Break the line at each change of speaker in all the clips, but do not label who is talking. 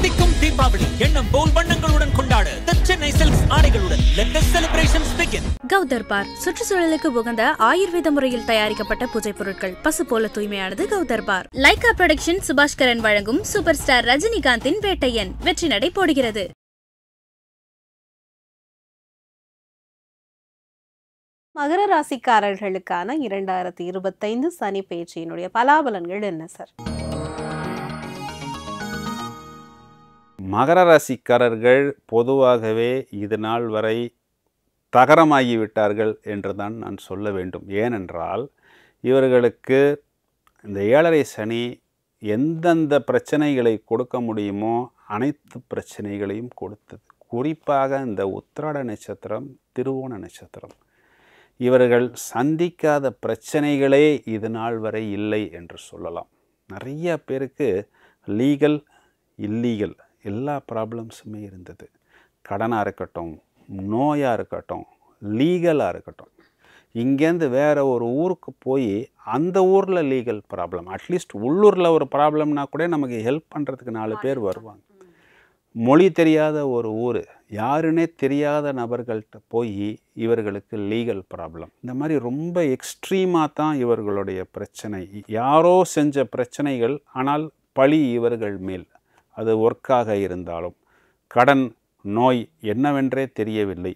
தித்திக்கும் தீபாவளி எண்ணம் போல் வண்ணங்களுடன் கொண்டாட The சென்னை சில்க்ஸ் ஆடைகளுடன் let the celebrations begin
கௌதர்பார் சுற்றுச்சூழலுக்கு உகந்த ஆயுர்வேத முறையில் தயாரிக்கப்பட்ட பூஜை பொருட்கள் பசு போல தூய்மையானது கௌதர்பார் லைகா ப்ரொடக்ஷன் சுபாஷ்கரன் வழங்கும் சூப்பர் ஸ்டார் ரஜினிகாந்தின் வேட்டையன் வெற்றி நடை போடுகிறது
மகர ராசிக்காரர்களுக்கான இரண்டாயிரத்தி இருபத்தைந்து சனி பயிற்சியினுடைய பலாபலன்கள் என்ன சார்
மகர ராசிக்காரர்கள் பொதுவாகவே இது நாள் வரை தகரமாகிவிட்டார்கள் என்று தான் நான் சொல்ல வேண்டும் ஏனென்றால் இவர்களுக்கு இந்த ஏழரை சனி எந்தெந்த பிரச்சனைகளை கொடுக்க முடியுமோ அனைத்து பிரச்சனைகளையும் கொடுத்தது குறிப்பாக இந்த உத்திராட நட்சத்திரம் திருவோண நட்சத்திரம் இவர்கள் சந்திக்காத பிரச்சனைகளே இது நாள் வரை இல்லை என்று சொல்லலாம் நிறைய பேருக்கு லீகல் இல்லீகல் எல்லா ப்ராப்ளம்ஸுமே இருந்தது கடனாக இருக்கட்டும் நோயாக இருக்கட்டும் லீகலாக இருக்கட்டும் இங்கேருந்து வேறு ஒரு ஊருக்கு போய் அந்த ஊரில் லீகல் ப்ராப்ளம் அட்லீஸ்ட் உள்ளூரில் ஒரு ப்ராப்ளம்னா கூட நமக்கு ஹெல்ப் பண்ணுறதுக்கு நாலு பேர் வருவாங்க மொழி தெரியாத ஒரு ஊர் யாருன்னே தெரியாத நபர்கள்ட்ட போய் இவர்களுக்கு லீகல் ப்ராப்ளம் இந்த மாதிரி ரொம்ப எக்ஸ்ட்ரீமாக தான் இவர்களுடைய பிரச்சனை யாரோ செஞ்ச பிரச்சனைகள் ஆனால் பழி இவர்கள் மேல் அது ஒர்க்காக இருந்தாலும் கடன் நோய் என்னவென்றே தெரியவில்லை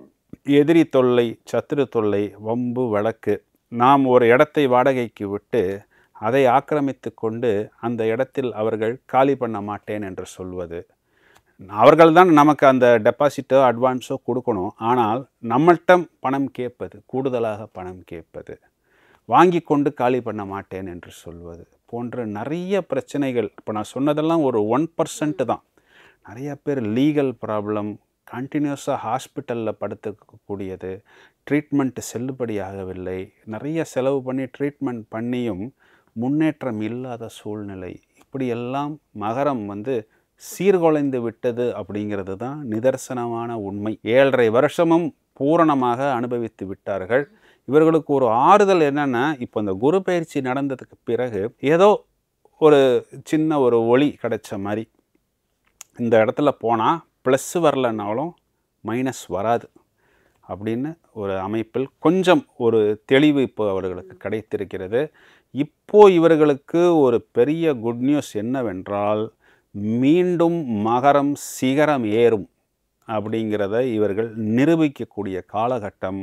எதிரி தொல்லை சத்துரு தொல்லை வம்பு வழக்கு நாம் ஒரு இடத்தை வாடகைக்கு விட்டு அதை ஆக்கிரமித்து கொண்டு அந்த இடத்தில் அவர்கள் காலி பண்ண மாட்டேன் என்று சொல்வது அவர்கள் தான் நமக்கு அந்த டெபாசிட்டோ அட்வான்ஸோ கொடுக்கணும் ஆனால் நம்மள்ட்ட பணம் கேட்பது கூடுதலாக பணம் கேட்பது வாங்கி கொண்டு காலி பண்ண மாட்டேன் என்று சொல்வது போன்ற நிறைய பிரச்சனைகள் இப்போ நான் சொன்னதெல்லாம் ஒரு ஒன் பர்சன்ட் தான் நிறைய பேர் லீகல் ப்ராப்ளம் கண்டினியூஸாக ஹாஸ்பிட்டலில் படுத்துக்கூடியது ட்ரீட்மெண்ட் செல்லுபடியாகவில்லை நிறைய செலவு பண்ணி ட்ரீட்மெண்ட் பண்ணியும் முன்னேற்றம் இல்லாத சூழ்நிலை இப்படியெல்லாம் மகரம் வந்து சீர்குலைந்து விட்டது அப்படிங்கிறது தான் நிதர்சனமான உண்மை ஏழரை வருஷமும் பூரணமாக அனுபவித்து விட்டார்கள் இவர்களுக்கு ஒரு ஆறுதல் என்னென்னா இப்போ இந்த குரு பயிற்சி நடந்ததுக்கு பிறகு ஏதோ ஒரு சின்ன ஒரு ஒளி கிடைச்ச மாதிரி இந்த இடத்துல போனால் ப்ளஸ் வரலனாலும் மைனஸ் வராது அப்படின்னு ஒரு அமைப்பில் கொஞ்சம் ஒரு தெளிவு இப்போ அவர்களுக்கு கிடைத்திருக்கிறது இப்போ இவர்களுக்கு ஒரு பெரிய குட் நியூஸ் என்னவென்றால் மீண்டும் மகரம் சிகரம் ஏறும் அப்படிங்கிறத இவர்கள் நிரூபிக்கக்கூடிய காலகட்டம்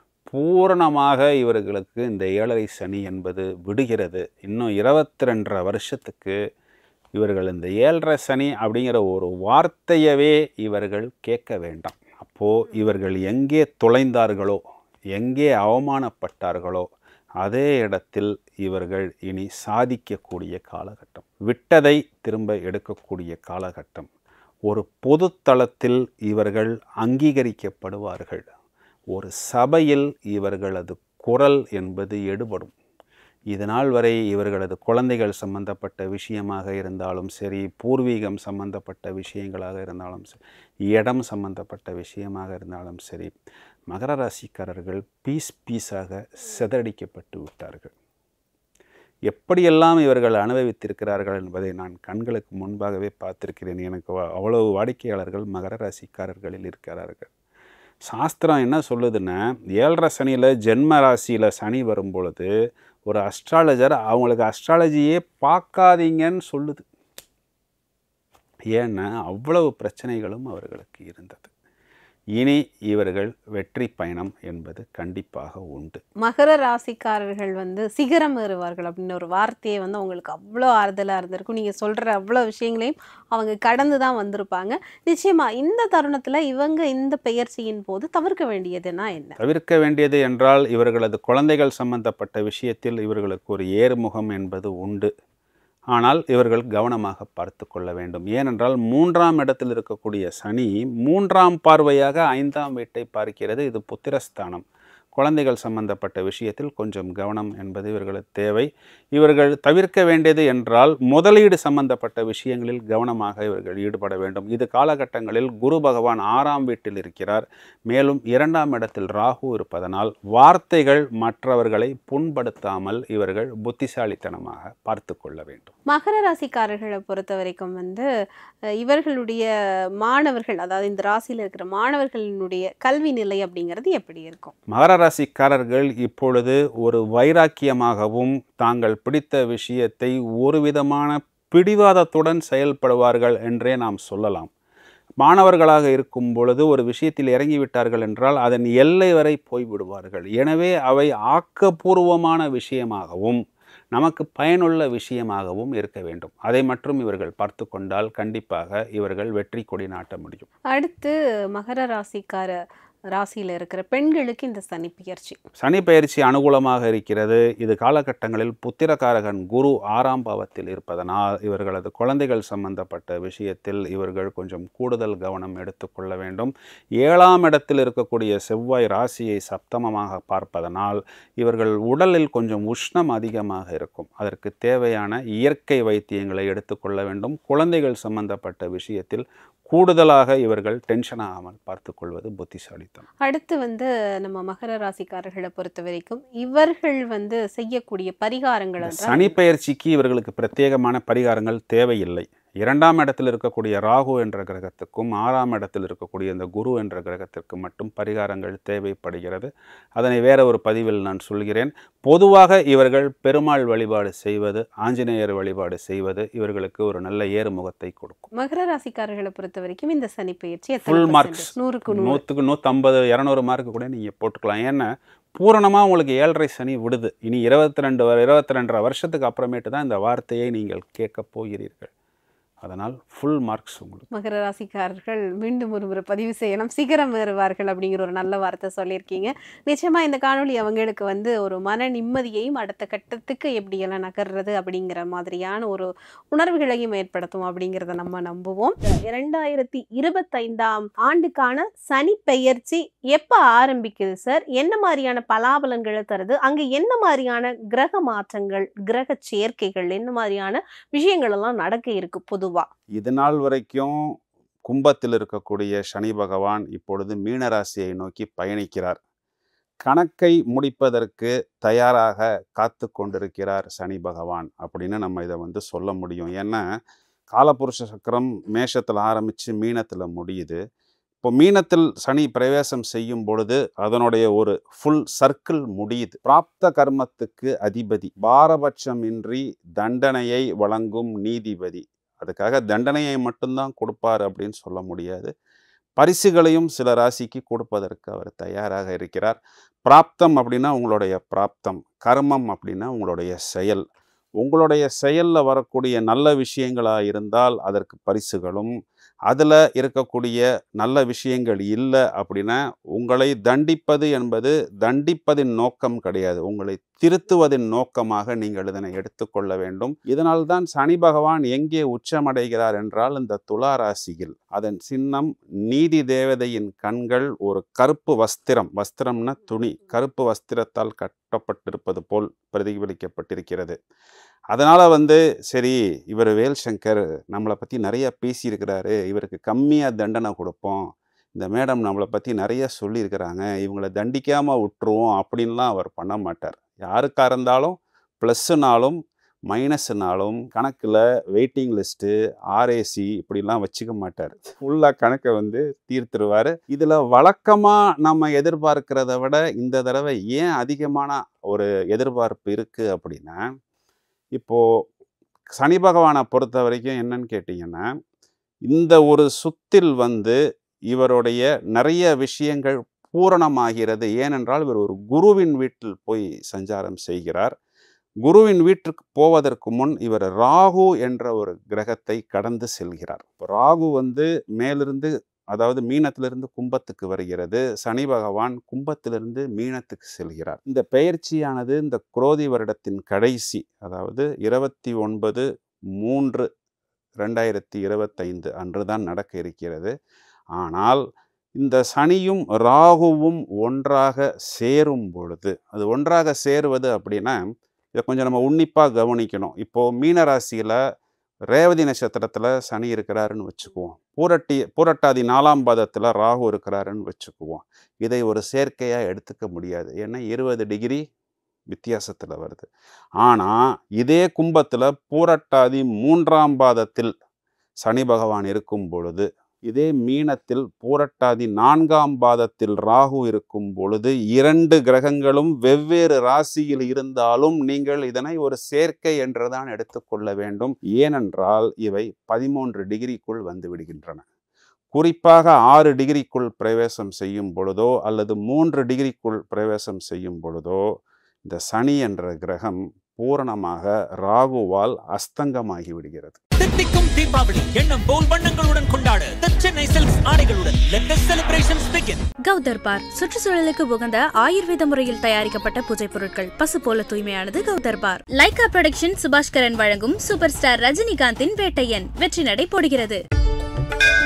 பூரணமாக இவர்களுக்கு இந்த ஏழரை சனி என்பது விடுகிறது இன்னும் இருபத்தி ரெண்டரை வருஷத்துக்கு இவர்கள் இந்த ஏழரை சனி அப்படிங்கிற ஒரு வார்த்தையவே இவர்கள் கேட்க வேண்டாம் அப்போது இவர்கள் எங்கே தொலைந்தார்களோ எங்கே அவமானப்பட்டார்களோ அதே இடத்தில் இவர்கள் இனி சாதிக்கக்கூடிய காலகட்டம் விட்டதை திரும்ப எடுக்கக்கூடிய காலகட்டம் ஒரு பொதுத்தளத்தில் இவர்கள் அங்கீகரிக்கப்படுவார்கள் ஒரு சபையில் இவர்களது குரல் என்பது எடுபடும் இதனால் வரை இவர்களது குழந்தைகள் சம்பந்தப்பட்ட விஷயமாக இருந்தாலும் சரி பூர்வீகம் சம்பந்தப்பட்ட விஷயங்களாக இருந்தாலும் சரி இடம் சம்பந்தப்பட்ட விஷயமாக இருந்தாலும் சரி மகர ராசிக்காரர்கள் பீஸ் பீஸாக சிதறடிக்கப்பட்டு விட்டார்கள் எப்படியெல்லாம் இவர்கள் அனுபவித்திருக்கிறார்கள் என்பதை நான் கண்களுக்கு முன்பாகவே பார்த்திருக்கிறேன் எனக்கு வ- அவ்வளவு வாடிக்கையாளர்கள் மகர ராசிக்காரர்களில் இருக்கிறார்கள் சாஸ்திரம் என்ன சொல்லுதுன்னா ஏழரை சனியில் ஜென்ம ராசியில் சனி வரும் பொழுது ஒரு அஸ்ட்ராலஜர் அவங்களுக்கு அஸ்ட்ராலஜியே பார்க்காதீங்கன்னு சொல்லுது ஏன்னா அவ்வளவு பிரச்சனைகளும் அவர்களுக்கு இருந்தது இனி இவர்கள் வெற்றி பயணம் என்பது கண்டிப்பாக உண்டு
மகர ராசிக்காரர்கள் வந்து சிகரம் ஏறுவார்கள் அப்படின்னு ஒரு வார்த்தையை வந்து அவங்களுக்கு அவ்வளோ ஆறுதலாக இருந்திருக்கும் நீங்கள் சொல்கிற அவ்வளோ விஷயங்களையும் அவங்க கடந்து தான் வந்திருப்பாங்க நிச்சயமா இந்த தருணத்தில் இவங்க இந்த பெயர்ச்சியின் போது தவிர்க்க வேண்டியதுன்னா என்ன
தவிர்க்க வேண்டியது என்றால் இவர்களது குழந்தைகள் சம்பந்தப்பட்ட விஷயத்தில் இவர்களுக்கு ஒரு ஏறுமுகம் என்பது உண்டு ஆனால் இவர்கள் கவனமாக பார்த்து கொள்ள வேண்டும் ஏனென்றால் மூன்றாம் இடத்தில் இருக்கக்கூடிய சனி மூன்றாம் பார்வையாக ஐந்தாம் வீட்டை பார்க்கிறது இது புத்திரஸ்தானம் குழந்தைகள் சம்பந்தப்பட்ட விஷயத்தில் கொஞ்சம் கவனம் என்பது இவர்களுக்கு தேவை இவர்கள் தவிர்க்க வேண்டியது என்றால் முதலீடு சம்பந்தப்பட்ட விஷயங்களில் கவனமாக இவர்கள் ஈடுபட வேண்டும் இது காலகட்டங்களில் குரு பகவான் ஆறாம் வீட்டில் இருக்கிறார் மேலும் இரண்டாம் இடத்தில் ராகு இருப்பதனால் வார்த்தைகள் மற்றவர்களை புண்படுத்தாமல் இவர்கள் புத்திசாலித்தனமாக பார்த்து கொள்ள வேண்டும்
மகர ராசிக்காரர்களை பொறுத்த வரைக்கும் வந்து அஹ், இவர்களுடைய மாணவர்கள் அதாவது இந்த ராசியில் இருக்கிற மாணவர்களினுடைய கல்வி நிலை அப்படிங்கிறது எப்படி இருக்கும்
மகர ராசிக்காரர்கள் இப்பொழுது ஒரு வைராக்கியமாகவும் தாங்கள் பிடித்த விஷயத்தை ஒரு விதமான பிடிவாதத்துடன் செயல்படுவார்கள் என்றே நாம் சொல்லலாம் மாணவர்களாக இருக்கும் பொழுது ஒரு விஷயத்தில் இறங்கிவிட்டார்கள் என்றால் அதன் எல்லை வரை போய்விடுவார்கள் எனவே அவை ஆக்கப்பூர்வமான விஷயமாகவும் நமக்கு பயனுள்ள விஷயமாகவும் இருக்க வேண்டும் அதை மட்டும் இவர்கள் பார்த்து கொண்டால் கண்டிப்பாக இவர்கள் வெற்றி கொடி நாட்ட முடியும்
அடுத்து மகர ராசிக்கார ராசியில் இருக்கிற பெண்களுக்கு இந்த சனி பெயர்ச்சி
சனி பயிற்சி அனுகூலமாக இருக்கிறது இது காலகட்டங்களில் புத்திரகாரகன் குரு ஆறாம் பாவத்தில் இருப்பதனால் இவர்களது குழந்தைகள் சம்பந்தப்பட்ட விஷயத்தில் இவர்கள் கொஞ்சம் கூடுதல் கவனம் எடுத்துக்கொள்ள வேண்டும் ஏழாம் இடத்தில் இருக்கக்கூடிய செவ்வாய் ராசியை சப்தமமாக பார்ப்பதனால் இவர்கள் உடலில் கொஞ்சம் உஷ்ணம் அதிகமாக இருக்கும் அதற்கு தேவையான இயற்கை வைத்தியங்களை எடுத்துக்கொள்ள வேண்டும் குழந்தைகள் சம்பந்தப்பட்ட விஷயத்தில் கூடுதலாக இவர்கள் டென்ஷன் ஆகாமல் பார்த்துக்கொள்வது புத்திசாலித்தனம்
அடுத்து வந்து நம்ம மகர ராசிக்காரர்களை பொறுத்த வரைக்கும் இவர்கள் வந்து செய்யக்கூடிய பரிகாரங்கள்
இந்த
என்றால்
சனி பெயர்ச்சிக்கு இவர்களுக்கு பிரத்யேகமான பரிகாரங்கள் தேவையில்லை இரண்டாம் இடத்தில் இருக்கக்கூடிய ராகு என்ற கிரகத்துக்கும் ஆறாம் இடத்தில் இருக்கக்கூடிய இந்த குரு என்ற கிரகத்திற்கு மட்டும் பரிகாரங்கள் தேவைப்படுகிறது அதனை வேற ஒரு பதிவில் நான் சொல்கிறேன் பொதுவாக இவர்கள் பெருமாள் வழிபாடு செய்வது ஆஞ்சநேயர் வழிபாடு செய்வது இவர்களுக்கு ஒரு நல்ல ஏறுமுகத்தை கொடுக்கும்
மகர ராசிக்காரர்களை பொறுத்த வரைக்கும் இந்த சனி பெயர்ச்சி
Full
எத்தனை
marks.
percent? நூறுக்கு நூறு
நூற்றுக்கு நூற்றம்பது இரநூறு மார்க் கூட நீங்கள் போட்டுக்கலாம் ஏன்னா பூரணமாக உங்களுக்கு ஏழரை சனி விடுது இனி இருபத்தி ரெண்டு இருபத்தி ரெண்டரை வருஷத்துக்கு அப்புறமேட்டு தான் இந்த வார்த்தையை நீங்கள் கேட்கப் போகிறீர்கள் அதனால் ஃபுல் மார்க்ஸ் உங்களுக்கு
மகர ராசிக்காரர்கள் மீண்டும் ஒரு முறை பதிவு செய்யணும் சிகரம் ஏறுவார்கள் அப்படிங்கிற ஒரு நல்ல வார்த்தை சொல்லியிருக்கீங்க நிச்சயமா இந்த காணொளி அவங்களுக்கு வந்து ஒரு மன நிம்மதியையும் அடுத்த கட்டத்துக்கு எப்படியெல்லாம் நகர்றது அப்படிங்கிற மாதிரியான ஒரு உணர்வுகளையும் ஏற்படுத்தும் அப்படிங்கிறத நம்ம நம்புவோம் இரண்டாயிரத்தி இருபத்தைந்தாம் ஆண்டுக்கான சனி பெயர்ச்சி எப்ப ஆரம்பிக்குது சார் என்ன மாதிரியான பலாபலன்களை தருது அங்க என்ன மாதிரியான கிரக மாற்றங்கள் கிரக சேர்க்கைகள் என்ன மாதிரியான விஷயங்கள் எல்லாம் நடக்க இருக்கு பொதுவா
இது நாள் வரைக்கும் கும்பத்தில் இருக்கக்கூடிய சனி பகவான் இப்பொழுது மீனராசியை நோக்கி பயணிக்கிறார் கணக்கை முடிப்பதற்கு தயாராக காத்து கொண்டிருக்கிறார் சனி பகவான் அப்படின்னு நம்ம இதை வந்து சொல்ல முடியும் ஏன்னா காலபுருஷ சக்கரம் மேஷத்தில் ஆரம்பித்து மீனத்தில் முடியுது இப்போ மீனத்தில் சனி பிரவேசம் செய்யும் பொழுது அதனுடைய ஒரு ஃபுல் சர்க்கிள் முடியுது பிராப்த கர்மத்துக்கு அதிபதி பாரபட்சமின்றி தண்டனையை வழங்கும் நீதிபதி அதுக்காக தண்டனையை மட்டும்தான் கொடுப்பார் அப்படின்னு சொல்ல முடியாது பரிசுகளையும் சில ராசிக்கு கொடுப்பதற்கு அவர் தயாராக இருக்கிறார் பிராப்தம் அப்படின்னா உங்களுடைய பிராப்தம் கர்மம் அப்படின்னா உங்களுடைய செயல் உங்களுடைய செயலில் வரக்கூடிய நல்ல விஷயங்களாக இருந்தால் அதற்கு பரிசுகளும் அதில் இருக்கக்கூடிய நல்ல விஷயங்கள் இல்லை அப்படின்னா உங்களை தண்டிப்பது என்பது தண்டிப்பதின் நோக்கம் கிடையாது உங்களை திருத்துவதின் நோக்கமாக நீங்கள் இதனை எடுத்துக்கொள்ள வேண்டும் இதனால் தான் சனி பகவான் எங்கே உச்சமடைகிறார் என்றால் இந்த துலா ராசியில் அதன் சின்னம் நீதி தேவதையின் கண்கள் ஒரு கருப்பு வஸ்திரம் வஸ்திரம்னா துணி கருப்பு வஸ்திரத்தால் கட்டப்பட்டிருப்பது போல் பிரதிபலிக்கப்பட்டிருக்கிறது அதனால் வந்து சரி இவர் வேல்சங்கர் நம்மளை பற்றி நிறைய பேசியிருக்கிறாரு இவருக்கு கம்மியாக தண்டனை கொடுப்போம் இந்த மேடம் நம்மளை பற்றி நிறைய சொல்லியிருக்கிறாங்க இவங்களை தண்டிக்காமல் விட்டுருவோம் அப்படின்லாம் அவர் பண்ண மாட்டார் யாருக்காக இருந்தாலும் ப்ளஸ்ஸுனாலும் மைனஸ்னாலும் கணக்கில் வெயிட்டிங் லிஸ்ட்டு ஆர்ஏசி இப்படிலாம் வச்சுக்க மாட்டார் ஃபுல்லாக கணக்கை வந்து தீர்த்துருவார் இதில் வழக்கமாக நம்ம எதிர்பார்க்கிறத விட இந்த தடவை ஏன் அதிகமான ஒரு எதிர்பார்ப்பு இருக்குது அப்படின்னா இப்போது சனி பகவானை பொறுத்த வரைக்கும் என்னன்னு கேட்டிங்கன்னா இந்த ஒரு சுத்தில் வந்து இவருடைய நிறைய விஷயங்கள் பூரணமாகிறது ஏனென்றால் இவர் ஒரு குருவின் வீட்டில் போய் சஞ்சாரம் செய்கிறார் குருவின் வீட்டுக்கு போவதற்கு முன் இவர் ராகு என்ற ஒரு கிரகத்தை கடந்து செல்கிறார் இப்போ ராகு வந்து மேலிருந்து அதாவது மீனத்திலிருந்து கும்பத்துக்கு வருகிறது சனி பகவான் கும்பத்திலிருந்து மீனத்துக்கு செல்கிறார் இந்த பெயர்ச்சியானது இந்த குரோதி வருடத்தின் கடைசி அதாவது இருபத்தி ஒன்பது மூன்று ரெண்டாயிரத்தி இருபத்தைந்து அன்று தான் நடக்க இருக்கிறது ஆனால் இந்த சனியும் ராகுவும் ஒன்றாக சேரும் பொழுது அது ஒன்றாக சேருவது அப்படின்னா இதை கொஞ்சம் நம்ம உன்னிப்பாக கவனிக்கணும் இப்போது மீன ராசியில் ரேவதி நட்சத்திரத்தில் சனி இருக்கிறாருன்னு வச்சுக்குவோம் பூரட்டி பூரட்டாதி நாலாம் பாதத்தில் ராகு இருக்கிறாருன்னு வச்சுக்குவோம் இதை ஒரு சேர்க்கையாக எடுத்துக்க முடியாது ஏன்னா இருபது டிகிரி வித்தியாசத்தில் வருது ஆனால் இதே கும்பத்தில் பூரட்டாதி மூன்றாம் பாதத்தில் சனி பகவான் இருக்கும் பொழுது இதே மீனத்தில் பூரட்டாதி நான்காம் பாதத்தில் ராகு இருக்கும் பொழுது இரண்டு கிரகங்களும் வெவ்வேறு ராசியில் இருந்தாலும் நீங்கள் இதனை ஒரு சேர்க்கை என்றுதான் எடுத்துக்கொள்ள வேண்டும் ஏனென்றால் இவை பதிமூன்று டிகிரிக்குள் வந்து விடுகின்றன குறிப்பாக ஆறு டிகிரிக்குள் பிரவேசம் செய்யும் பொழுதோ அல்லது மூன்று டிகிரிக்குள் பிரவேசம் செய்யும் பொழுதோ இந்த சனி என்ற கிரகம் பூரணமாக ராகுவால் அஸ்தங்கமாகி விடுகிறது
தித்திக்கும் தீபாவளி எண்ணம் போல் வண்ணங்களுடன் கொண்டாட The சென்னை சில்க்ஸ் ஆடைகளுடன் let the celebrations begin
கௌதர்பார் சுற்றுச்சூழலுக்கு உகந்த ஆயுர்வேத முறையில் தயாரிக்கப்பட்ட பூஜை பொருட்கள் பசு போல தூய்மையானது கௌதர்பார் லைகா ப்ரொடக்ஷன் சுபாஷ்கரன் வழங்கும் சூப்பர் ஸ்டார் ரஜினிகாந்தின் வேட்டையன் வெற்றி நடை போடுகிறது